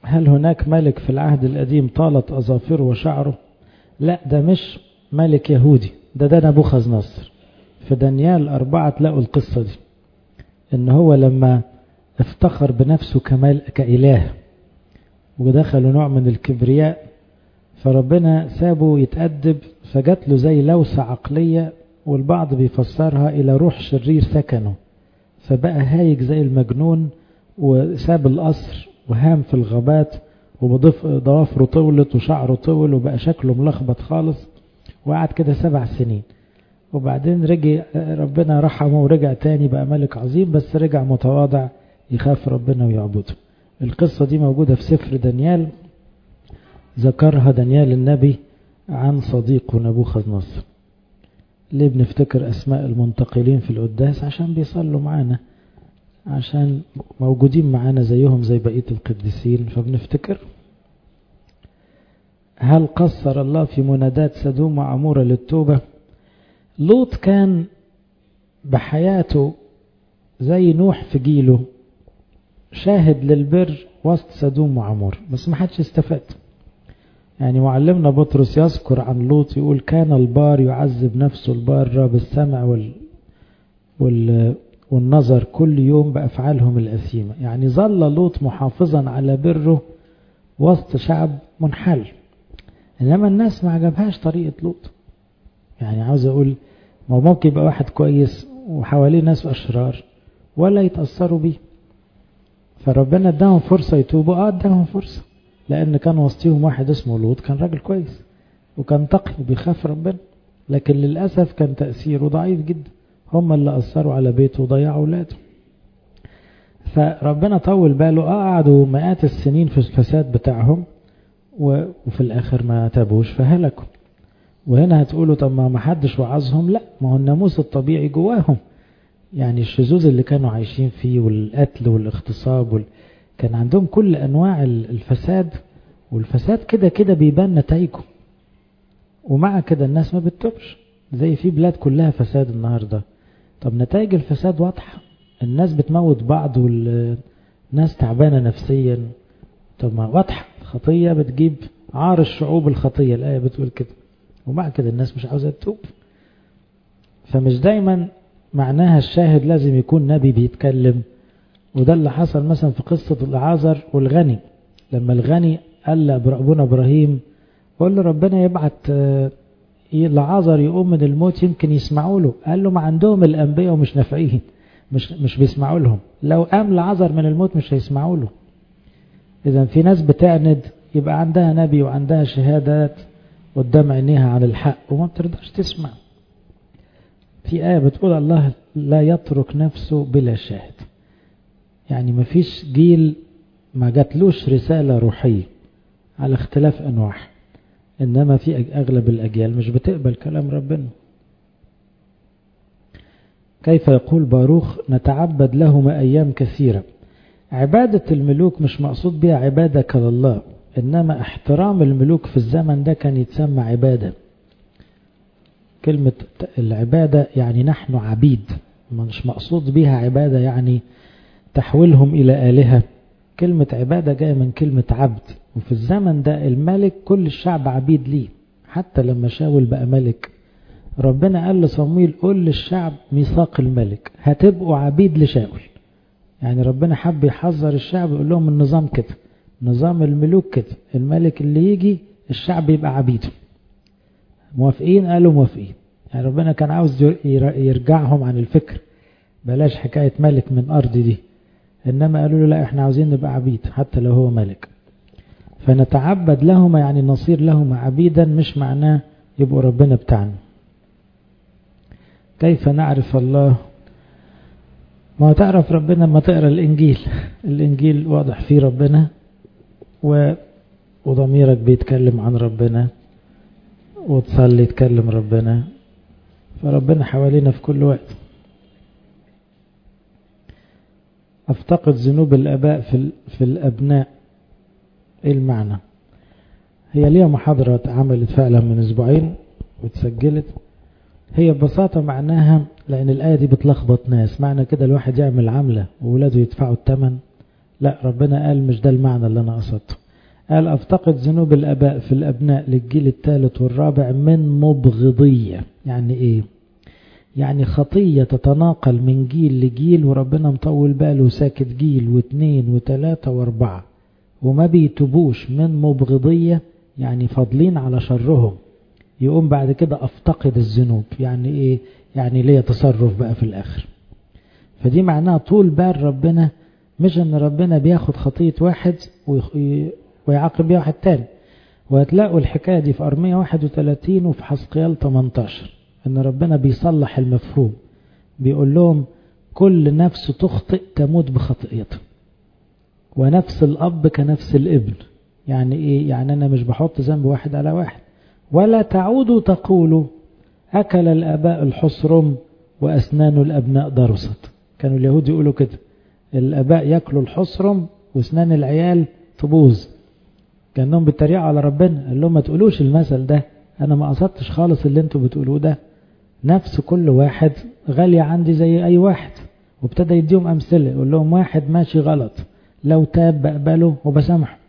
هل هناك ملك في العهد القديم طالت أظافره وشعره لا ده مش ملك يهودي ده ده نبوخذ نصر في دانيال أربعة تلاقوا القصة دي إن هو لما افتخر بنفسه كمال كإله ودخلوا نوع من الكبرياء فربنا سابه يتأدب فجات له زي لوسة عقلية والبعض بيفسرها إلى روح شرير سكنه فبقى هايج زي المجنون وساب القصر وهام في الغابات وضوافره طولت وشعره طول وبقى شكله ملخبط خالص وقعد كده سبع سنين وبعدين رجع ربنا رحمه ورجع تاني بقى ملك عظيم بس رجع متواضع يخاف ربنا ويعبده القصة دي موجودة في سفر دانيال ذكرها دانيال النبي عن صديقه نبوخذ نصر ليه بنفتكر أسماء المنتقلين في القداس عشان بيصلوا معانا عشان موجودين معانا زيهم زي بقية القديسين فبنفتكر هل قصر الله في منادات سدوم وعمورة للتوبة لوط كان بحياته زي نوح في جيله شاهد للبر وسط سدوم وعمور بس ما حدش استفاد يعني معلمنا بطرس يذكر عن لوط يقول كان البار يعذب نفسه البار بالسمع وال, وال والنظر كل يوم بأفعالهم الأثيمة يعني ظل لوط محافظا على بره وسط شعب منحل إنما الناس ما عجبهاش طريقة لوط يعني عاوز أقول ما ممكن يبقى واحد كويس وحواليه ناس أشرار ولا يتأثروا بيه فربنا اداهم فرصة يتوبوا اه اداهم فرصة لأن كان وسطيهم واحد اسمه لوط كان راجل كويس وكان تقي وبيخاف ربنا لكن للأسف كان تأثيره ضعيف جدا هم اللي أثروا على بيته وضيعوا ولاده فربنا طول باله اه قعدوا مئات السنين في الفساد بتاعهم وفي الآخر ما تابوش فهلكوا وهنا هتقولوا طب ما حدش وعظهم لا ما هو الناموس الطبيعي جواهم يعني الشذوذ اللي كانوا عايشين فيه والقتل والاغتصاب وال... كان عندهم كل أنواع الفساد والفساد كده كده بيبان نتائجه ومع كده الناس ما بتتوبش زي في بلاد كلها فساد النهاردة طب نتائج الفساد واضحة الناس بتموت بعض والناس تعبانة نفسيا طب ما واضحة الخطية بتجيب عار الشعوب الخطية الآية بتقول كده ومع كده الناس مش عاوزة تتوب فمش دايما معناها الشاهد لازم يكون نبي بيتكلم وده اللي حصل مثلا في قصة العازر والغني لما الغني قال لأبونا إبراهيم قول له ربنا يبعت لعازر يقوم من الموت يمكن يسمعوا له قال له ما عندهم الأنبياء ومش نافعين مش مش بيسمعوا لهم لو قام لعازر من الموت مش هيسمعوا له إذا في ناس بتعند يبقى عندها نبي وعندها شهادات قدام عينيها عن الحق وما بترضاش تسمع في آية بتقول الله لا يترك نفسه بلا شاهد يعني ما فيش جيل ما جاتلوش رسالة روحية على اختلاف أنواعها إنما في أغلب الأجيال مش بتقبل كلام ربنا كيف يقول باروخ نتعبد لهما أيام كثيرة عبادة الملوك مش مقصود بها عبادة كالله إنما احترام الملوك في الزمن ده كان يتسمى عبادة كلمة العبادة يعني نحن عبيد مش مقصود بها عبادة يعني تحويلهم إلى آلهة كلمة عبادة جاية من كلمة عبد وفي الزمن ده الملك كل الشعب عبيد ليه حتى لما شاول بقى ملك ربنا قال لصمويل قول للشعب ميثاق الملك هتبقوا عبيد لشاول يعني ربنا حب يحذر الشعب يقول لهم النظام كده نظام الملوك كده الملك اللي يجي الشعب يبقى عبيده موافقين قالوا موافقين يعني ربنا كان عاوز يرجعهم عن الفكر بلاش حكاية ملك من أرض دي إنما قالوا له لا إحنا عاوزين نبقى عبيد حتى لو هو ملك فنتعبد لهما يعني نصير لهما عبيدا مش معناه يبقوا ربنا بتاعنا كيف نعرف الله ما تعرف ربنا ما تقرأ الإنجيل الإنجيل واضح فيه ربنا و... وضميرك بيتكلم عن ربنا وتصلي تكلم ربنا فربنا حوالينا في كل وقت افتقد ذنوب الاباء في, في الابناء ايه المعنى هي ليها محاضرة اتعملت فعلا من اسبوعين واتسجلت هي ببساطة معناها لان الاية دي بتلخبط ناس معنى كده الواحد يعمل عملة وولاده يدفعوا الثمن لا ربنا قال مش ده المعنى اللي أنا قصدته قال أفتقد ذنوب الأباء في الأبناء للجيل الثالث والرابع من مبغضية يعني إيه يعني خطية تتناقل من جيل لجيل وربنا مطول باله وساكت جيل واثنين وثلاثة واربعة وما بيتوبوش من مبغضية يعني فاضلين على شرهم يقوم بعد كده افتقد الذنوب يعني ايه يعني ليه تصرف بقى في الاخر فدي معناها طول بال ربنا مش ان ربنا بياخد خطية واحد ويعاقب بيها واحد تاني وهتلاقوا الحكاية دي في أرمية 31 وفي حسقيال 18 ان ربنا بيصلح المفهوم بيقول لهم كل نفس تخطئ تموت بخطئته ونفس الأب كنفس الابن يعني إيه يعني أنا مش بحط ذنب واحد على واحد ولا تعودوا تقولوا أكل الآباء الحصرم وأسنان الأبناء درست كانوا اليهود يقولوا كده الآباء يأكلوا الحصرم وأسنان العيال تبوظ كأنهم بيتريقوا على ربنا قال لهم ما تقولوش المثل ده أنا ما قصدتش خالص اللي انتوا بتقولوه ده نفس كل واحد غالية عندي زي أي واحد وابتدى يديهم أمثلة يقول لهم واحد ماشي غلط لو تاب بقبله وبسامحه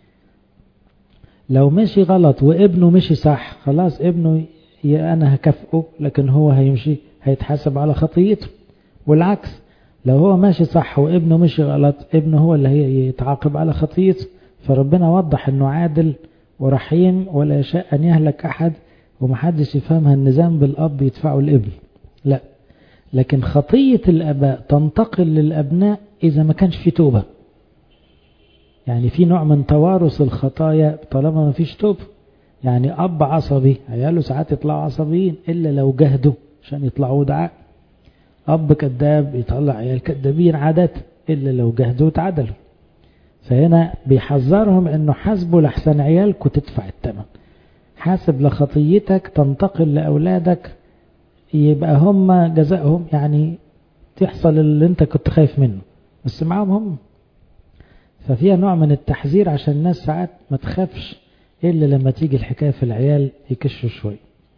لو مشي غلط وابنه مشي صح خلاص ابنه أنا هكافئه لكن هو هيمشي هيتحاسب على خطيته والعكس لو هو ماشي صح وابنه مشي غلط ابنه هو اللي هيتعاقب على خطيته فربنا وضح انه عادل ورحيم ولا يشاء ان يهلك احد ومحدش يفهمها ان ذنب الاب يدفعه الابن لا لكن خطية الاباء تنتقل للابناء اذا ما كانش في توبة يعني في نوع من توارث الخطايا طالما ما فيش توبة يعني اب عصبي عياله ساعات يطلعوا عصبيين الا لو جهدوا عشان يطلعوا دعاء اب كذاب يطلع عيال كذابين عادة الا لو جهدوا وتعدلوا فهنا بيحذرهم انه حاسبوا لحسن عيالكم تدفع الثمن حاسب لخطيتك تنتقل لأولادك يبقى هم جزائهم يعني تحصل اللي انت كنت خايف منه بس معاهم هم ففيها نوع من التحذير عشان الناس ساعات ما تخافش إلا لما تيجي الحكاية في العيال يكشوا شوي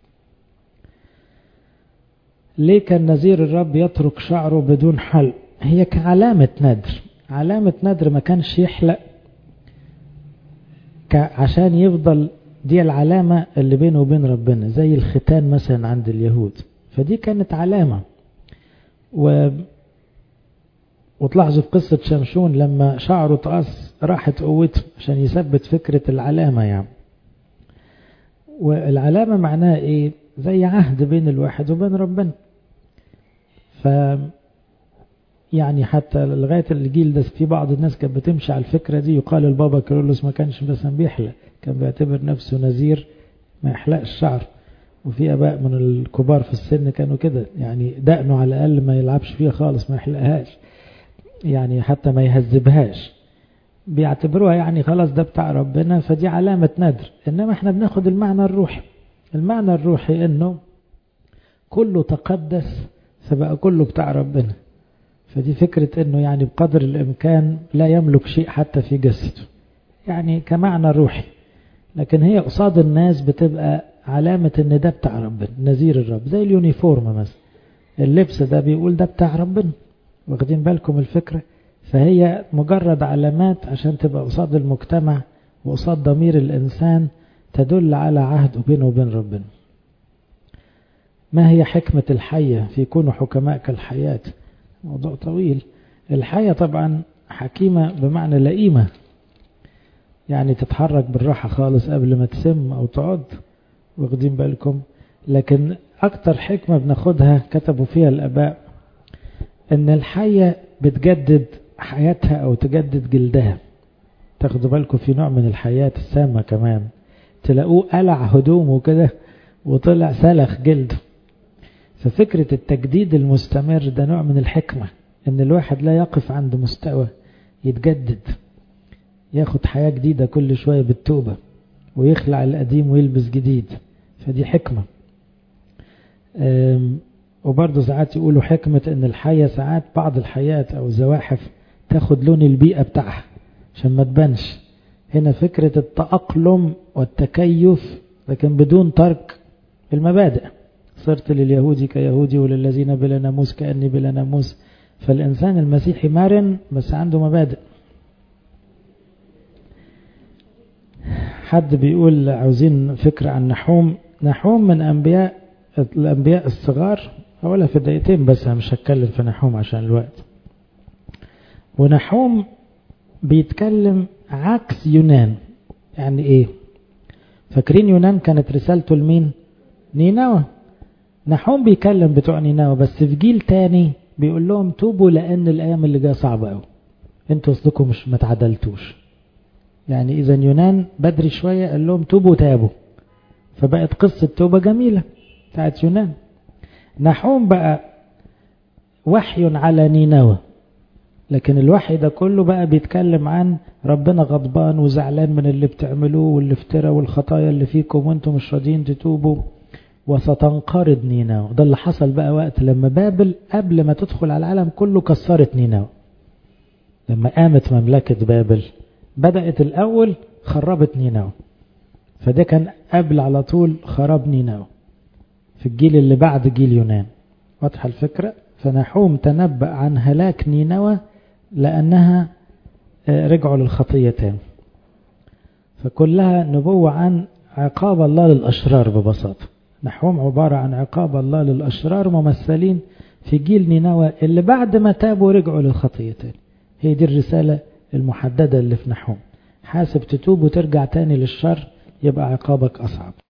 ليه كان نذير الرب يترك شعره بدون حلق هي كعلامة ندر علامة ندر ما كانش يحلق عشان يفضل دي العلامة اللي بينه وبين ربنا زي الختان مثلا عند اليهود فدي كانت علامة و وتلاحظوا في قصة شمشون لما شعره اتقص راحت قوته عشان يثبت فكرة العلامة يعني والعلامة معناها ايه زي عهد بين الواحد وبين ربنا ف يعني حتى لغاية الجيل ده في بعض الناس كانت بتمشي على الفكرة دي يقال البابا كيرلس ما كانش مثلا بيحلق كان بيعتبر نفسه نذير ما يحلقش الشعر وفي اباء من الكبار في السن كانوا كده يعني دقنه على الاقل ما يلعبش فيها خالص ما يحلقهاش يعني حتى ما يهذبهاش بيعتبروها يعني خلاص ده بتاع ربنا فدي علامة ندر انما احنا بناخد المعنى الروحي المعنى الروحي انه كله تقدس فبقى كله بتاع ربنا فدي فكرة انه يعني بقدر الامكان لا يملك شيء حتى في جسده يعني كمعنى روحي لكن هي قصاد الناس بتبقى علامة ان ده بتاع ربنا نذير الرب زي اليونيفورم مثلا اللبس ده بيقول ده بتاع ربنا واخدين بالكم الفكرة فهي مجرد علامات عشان تبقى قصاد المجتمع وقصاد ضمير الإنسان تدل على عهد بينه وبين ربنا ما هي حكمة الحية في كونوا حكماء كالحياة موضوع طويل الحية طبعا حكيمة بمعنى لئيمة يعني تتحرك بالراحة خالص قبل ما تسم أو تعض واخدين بالكم لكن أكتر حكمة بناخدها كتبوا فيها الأباء إن الحية بتجدد حياتها أو تجدد جلدها تاخدوا بالكم في نوع من الحياة السامة كمان تلاقوه قلع هدومه كده وطلع سلخ جلده ففكرة التجديد المستمر ده نوع من الحكمة إن الواحد لا يقف عند مستوى يتجدد ياخد حياة جديدة كل شوية بالتوبة ويخلع القديم ويلبس جديد فدي حكمة وبرضه ساعات يقولوا حكمة ان الحية ساعات بعض الحياة او الزواحف تاخد لون البيئة بتاعها عشان ما تبانش هنا فكرة التأقلم والتكيف لكن بدون ترك المبادئ صرت لليهودي كيهودي وللذين بلا ناموس كأني بلا ناموس فالإنسان المسيحي مرن بس عنده مبادئ حد بيقول عاوزين فكرة عن نحوم نحوم من أنبياء الأنبياء الصغار أولا في دقيقتين بس أنا مش هتكلم في نحوم عشان الوقت ونحوم بيتكلم عكس يونان يعني إيه فاكرين يونان كانت رسالته لمين نينوى نحوم بيكلم بتوع نينوى بس في جيل تاني بيقول لهم توبوا لأن الأيام اللي جايه صعبة أوي انتوا اصلكم مش ما تعدلتوش يعني إذا يونان بدري شوية قال لهم توبوا تابوا فبقت قصة توبة جميلة بتاعت يونان نحوم بقى وحي على نينوى لكن الوحي ده كله بقى بيتكلم عن ربنا غضبان وزعلان من اللي بتعملوه والافتراء والخطايا اللي فيكم وانتم مش راضيين تتوبوا وستنقرض نينوى ده اللي حصل بقى وقت لما بابل قبل ما تدخل على العالم كله كسرت نينوى لما قامت مملكة بابل بدأت الأول خربت نينوى فده كان قبل على طول خراب نينوى في الجيل اللي بعد جيل يونان واضحة الفكرة فنحوم تنبأ عن هلاك نينوى لأنها رجعوا للخطية تاني فكلها نبوة عن عقاب الله للأشرار ببساطة نحوم عبارة عن عقاب الله للأشرار ممثلين في جيل نينوى اللي بعد ما تابوا رجعوا للخطية تاني هي دي الرسالة المحددة اللي في نحوم حاسب تتوب وترجع تاني للشر يبقى عقابك أصعب